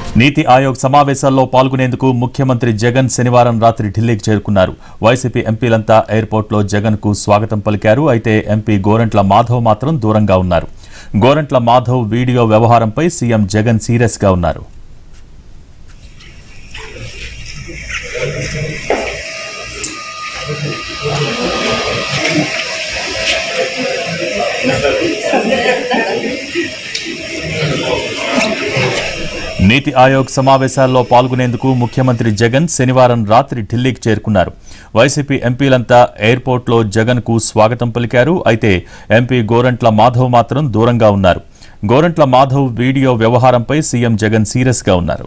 నీతి ఆయోగ్ సమావేశాల్లో పాల్గొనేందుకు ముఖ్యమంత్రి జగన్ శనివారం రాత్రి ఢిల్లీకి చేరుకున్నారు వైసీపీ ఎంపీలంతా ఎయిర్పోర్ట్లో జగన్ కు స్వాగతం పలికారు అయితే ఎంపీ గోరంట్ల మాధవ్ మాత్రం దూరంగా ఉన్నారు గోరంట్ల మాధవ్ వీడియో వ్యవహారంపై సీఎం జగన్ సీరియస్ గా ఉన్నారు నీతి ఆయోగ్ సమావేశాల్లో పాల్గొనేందుకు ముఖ్యమంత్రి జగన్ శనివారం రాత్రి ఢిల్లీకి చేరుకున్నారు వైసీపీ ఎంపీలంతా ఎయిర్పోర్ట్లో జగన్ కు స్వాగతం పలికారు అయితే ఎంపీ గోరంట్ల మాధవ్ మాత్రం దూరంగా ఉన్నారు గోరంట్ల మాధవ్ వీడియో వ్యవహారంపై సీఎం జగన్ సీరియస్ గా ఉన్నారు